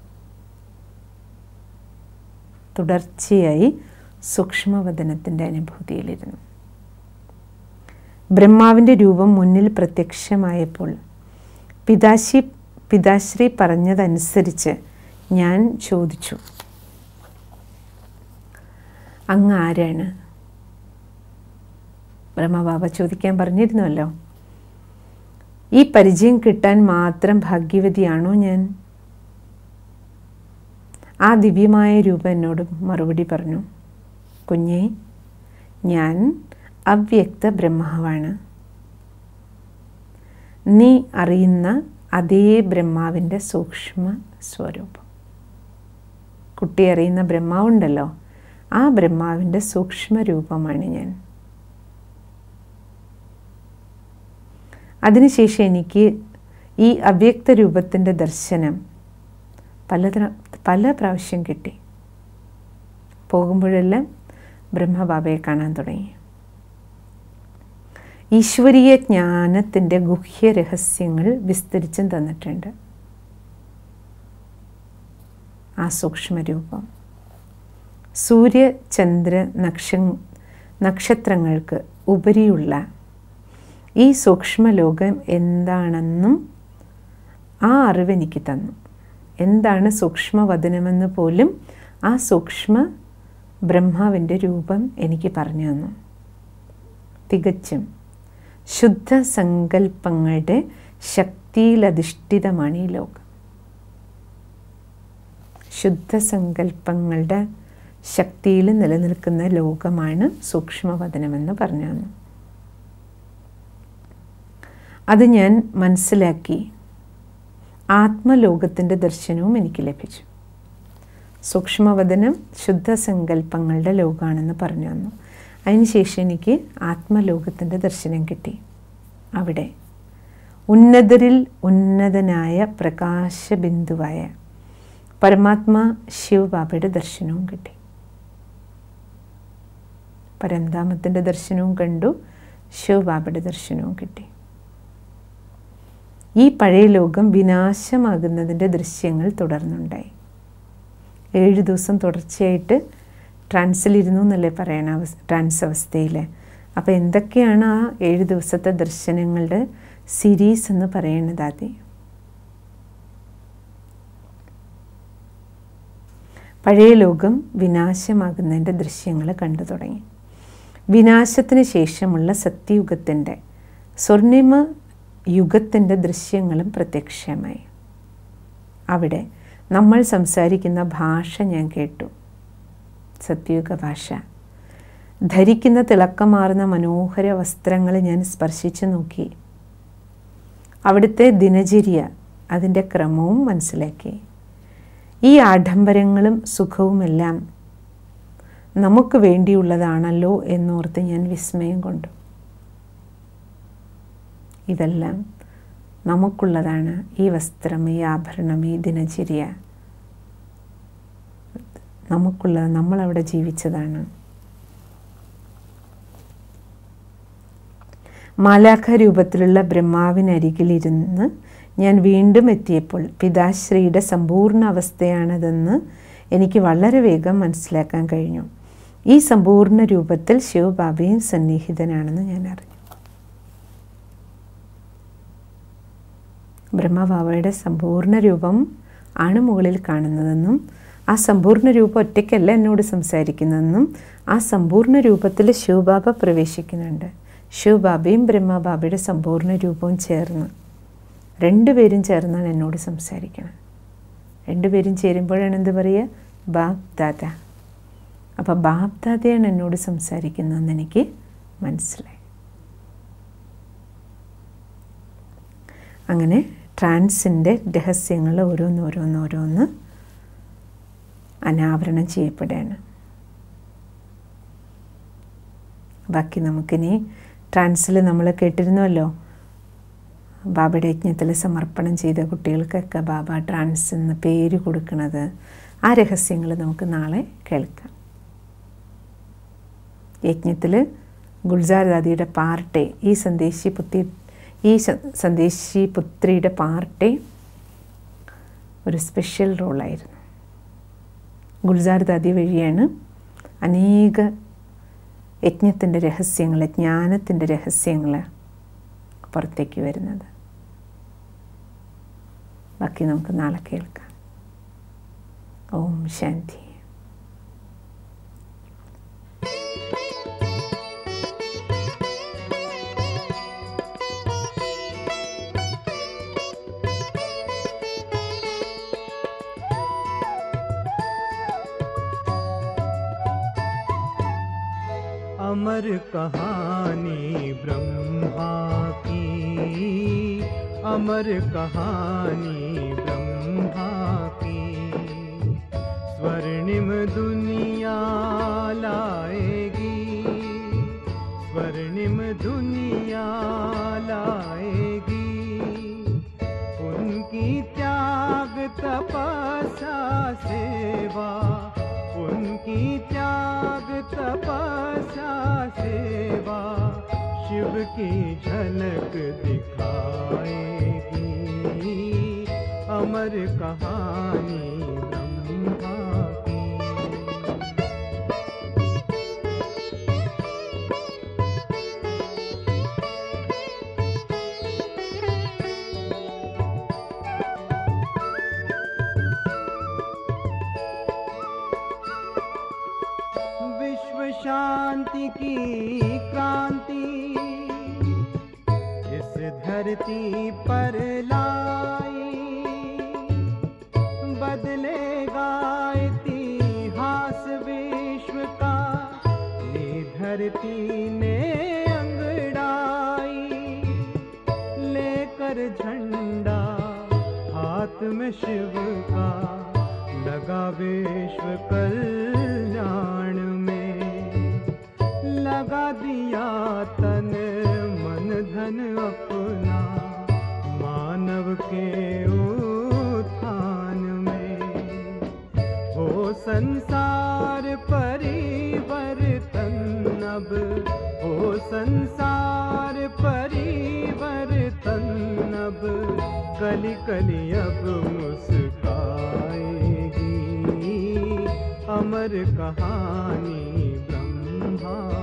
തുടർച്ചയായി സൂക്ഷ്മവദനത്തിൻ്റെ അനുഭൂതിയിലിരുന്നു ബ്രഹ്മാവിൻ്റെ രൂപം മുന്നിൽ പ്രത്യക്ഷമായപ്പോൾ പിതാശ്രീ പിതാശ്രീ പറഞ്ഞതനുസരിച്ച് ഞാൻ ചോദിച്ചു അങ്ങ് ആരാണ് ബ്രഹ്മബാബ ചോദിക്കാൻ പറഞ്ഞിരുന്നല്ലോ ഈ പരിചയം കിട്ടാൻ മാത്രം ഭാഗ്യവതിയാണോ ഞാൻ ആ ദിവ്യമായ രൂപം എന്നോട് മറുപടി പറഞ്ഞു കുഞ്ഞെ ഞാൻ അവ്യക്ത ബ്രഹ്മാവാണ് നീ അറിയുന്ന അതേ ബ്രഹ്മാവിൻ്റെ സൂക്ഷ്മ സ്വരൂപം കുട്ടി അറിയുന്ന ബ്രഹ്മാവുണ്ടല്ലോ ആ ബ്രഹ്മാവിൻ്റെ സൂക്ഷ്മ രൂപമാണ് ഞാൻ അതിനുശേഷം എനിക്ക് ഈ അവ്യക്ത രൂപത്തിൻ്റെ ദർശനം പല പല പ്രാവശ്യം കിട്ടി പോകുമ്പോഴെല്ലാം ബ്രഹ്മബാബയെ കാണാൻ തുടങ്ങി ഈശ്വരീയ ജ്ഞാനത്തിൻ്റെ ഗുഹ്യ രഹസ്യങ്ങൾ വിസ്തരിച്ചും തന്നിട്ടുണ്ട് ആ സൂക്ഷ്മരൂപം സൂര്യ ചന്ദ്ര നക്ഷ നക്ഷത്രങ്ങൾക്ക് ഉപരിയുള്ള ഈ സൂക്ഷ്മലോകം എന്താണെന്നും ആ അറിവ് എനിക്ക് തന്നു എന്താണ് സൂക്ഷ്മവദനമെന്ന് പോലും ആ സൂക്ഷ്മ ബ്രഹ്മാവിൻ്റെ രൂപം എനിക്ക് പറഞ്ഞു തന്നു തികച്ചും ശുദ്ധ സങ്കല്പങ്ങളുടെ ശക്തിയിലധിഷ്ഠിതമാണ് ഈ ലോകം ശുദ്ധ സങ്കല്പങ്ങളുടെ ശക്തിയിൽ നിലനിൽക്കുന്ന ലോകമാണ് സൂക്ഷ്മവദനമെന്ന് പറഞ്ഞു തന്നു അത് ഞാൻ മനസ്സിലാക്കി ആത്മലോകത്തിൻ്റെ ദർശനവും എനിക്ക് ലഭിച്ചു സൂക്ഷ്മവദനം ശുദ്ധ സങ്കല്പങ്ങളുടെ ലോകമാണെന്ന് പറഞ്ഞു തന്നു അതിനുശേഷം എനിക്ക് ആത്മലോകത്തിൻ്റെ ദർശനം കിട്ടി അവിടെ ഉന്നതരിൽ ഉന്നതനായ പ്രകാശബിന്ദുവായ പരമാത്മാ ശിവബാബയുടെ ദർശനവും കിട്ടി പരന്താമത്തിൻ്റെ ദർശനവും കണ്ടു ശിവബാബയുടെ ദർശനവും കിട്ടി ഈ പഴയ ലോകം വിനാശമാകുന്നതിൻ്റെ ദൃശ്യങ്ങൾ തുടർന്നുണ്ടായി ഏഴ് ദിവസം തുടർച്ചയായിട്ട് ട്രാൻസിലിരുന്നു എന്നല്ലേ പറയണ അവസ്ഥ ട്രാൻസ് അവസ്ഥയിൽ അപ്പോൾ എന്തൊക്കെയാണ് ആ ഏഴ് ദിവസത്തെ ദർശനങ്ങളുടെ സീരീസ് എന്ന് പറയുന്നത് ആദ്യം പഴയ ലോകം വിനാശമാകുന്നതിൻ്റെ ദൃശ്യങ്ങൾ കണ്ടു തുടങ്ങി വിനാശത്തിന് ശേഷമുള്ള സത്യയുഗത്തിൻ്റെ സ്വർണിമ യുഗത്തിൻ്റെ ദൃശ്യങ്ങളും പ്രത്യക്ഷമായി അവിടെ നമ്മൾ സംസാരിക്കുന്ന ഭാഷ ഞാൻ കേട്ടു സത്യയുഗ ഭാഷ ധരിക്കുന്ന തിളക്കമാർന്ന മനോഹര വസ്ത്രങ്ങൾ ഞാൻ സ്പർശിച്ചു നോക്കി അവിടുത്തെ ദിനചര്യ അതിൻ്റെ ക്രമവും മനസ്സിലാക്കി ഈ ആഡംബരങ്ങളും സുഖവുമെല്ലാം നമുക്ക് വേണ്ടിയുള്ളതാണല്ലോ എന്നോർത്ത് ഞാൻ വിസ്മയം കൊണ്ടു ഇതെല്ലാം നമുക്കുള്ളതാണ് ഈ വസ്ത്രം ഈ ആഭരണം ഈ ദിനചര്യ നമുക്കുള്ളത് നമ്മളവിടെ ജീവിച്ചതാണ് മാലാഖ രൂപത്തിലുള്ള ബ്രഹ്മാവിനരികിലിരുന്ന് ഞാൻ വീണ്ടും എത്തിയപ്പോൾ പിതാശ്രീയുടെ സമ്പൂർണ്ണ അവസ്ഥയാണതെന്ന് എനിക്ക് വളരെ വേഗം മനസ്സിലാക്കാൻ കഴിഞ്ഞു ഈ സമ്പൂർണ്ണ രൂപത്തിൽ ശിവബാബയും സന്നിഹിതനാണെന്ന് ഞാൻ അറിഞ്ഞു ബ്രഹ്മബാബയുടെ സമ്പൂർണ്ണ രൂപം ആണ് മുകളിൽ കാണുന്നതെന്നും ആ സമ്പൂർണ്ണ രൂപം ഒറ്റയ്ക്കല്ല എന്നോട് സംസാരിക്കുന്നതെന്നും ആ സമ്പൂർണ്ണ രൂപത്തിൽ ശിവബാബ പ്രവേശിക്കുന്നുണ്ട് ശിവബാബയും ബ്രഹ്മബാബയുടെ സമ്പൂർണ്ണ രൂപവും ചേർന്ന് രണ്ടുപേരും ചേർന്നാണ് എന്നോട് സംസാരിക്കുന്നത് രണ്ടുപേരും ചേരുമ്പോഴാണ് എന്ത് പറയുക ബാബ് ദാദ അപ്പോൾ ബാബ് ദാദയാണ് എന്നോട് സംസാരിക്കുന്നതെന്ന് എനിക്ക് മനസ്സിലായി അങ്ങനെ ട്രാൻസിൻ്റെ രഹസ്യങ്ങൾ ഓരോന്നോരോന്നോരോന്ന് അനാവരണം ചെയ്യപ്പെടുകയാണ് ബാക്കി നമുക്കിനി ട്രാൻസിൽ നമ്മൾ കേട്ടിരുന്നല്ലോ ബാബയുടെ യജ്ഞത്തിൽ സമർപ്പണം ചെയ്ത കുട്ടികൾക്കൊക്കെ ബാബ ട്രാൻസ് എന്ന പേര് കൊടുക്കുന്നത് ആ രഹസ്യങ്ങൾ നമുക്ക് നാളെ കേൾക്കാം യജ്ഞത്തിൽ ഗുൽസാർ ദാദിയുടെ പാർട്ടെ ഈ സന്ദേശി പുത്തി ഈ സന്ദേശി പുത്രിയുടെ പാർട്ടെ ഒരു സ്പെഷ്യൽ റോളായിരുന്നു ഗുൽസാർ ദാദി വഴിയാണ് അനേക യജ്ഞത്തിൻ്റെ രഹസ്യങ്ങൾ ജ്ഞാനത്തിൻ്റെ രഹസ്യങ്ങൾ പുറത്തേക്ക് വരുന്നത് ബാക്കി നമുക്ക് നാളെ കേൾക്കാം ഓം ശാന്തി अमर कहानी ब्रह्मा की अमर कहानी ब्रह्मा की स्वर्णिम दुनिया लाएगी स्वर्णिम दुनिया लाएगी उनकी त्याग तपस्या सेवा उनकी त्याग तपस्या सेवा शिव की झलक दिखाएगी अमर कहानी ब्रह्मा की विश्व शांति की क्रांति इस धरती पर लाई बदलेगा इतिहास विश्व का ये धरती ने अंगड़ाई लेकर झंडा हाथ में शिव का लगा विश्व कल्याण में लगा दिया तन मन धन अपना मानव के उत्थान में हो संसार परिवर्तन अब हो संसार परिवर्तन अब कली कली अब मुस्काएगी अमर कहानी ब्रह्मा